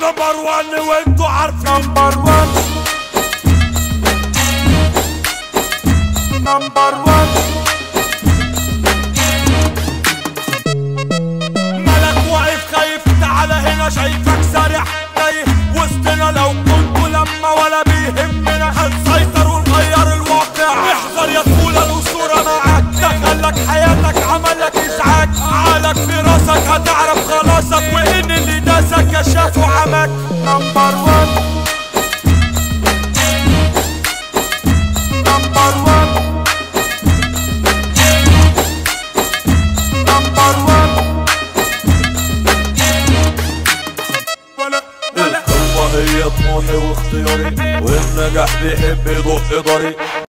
نمبر وان وانتوا عارفين نمبر وان نمبر وان ملك واقف خايف تعالى هنا شايفك سارح تايه وسطنا لو كنتوا لما ولا بيهمنا هنسيطر ونغير الواقع احذر يا طفولة الأسطورة معاك دخلك حياتك عملك إزعاج عقلك في راسك هتعرف خلاصك وإن اللي داسك كشاف وعمك نمبر وان نمبر وان نمبر وان القوة هي طموحي واختياري والنجاح بيحب يضق طريق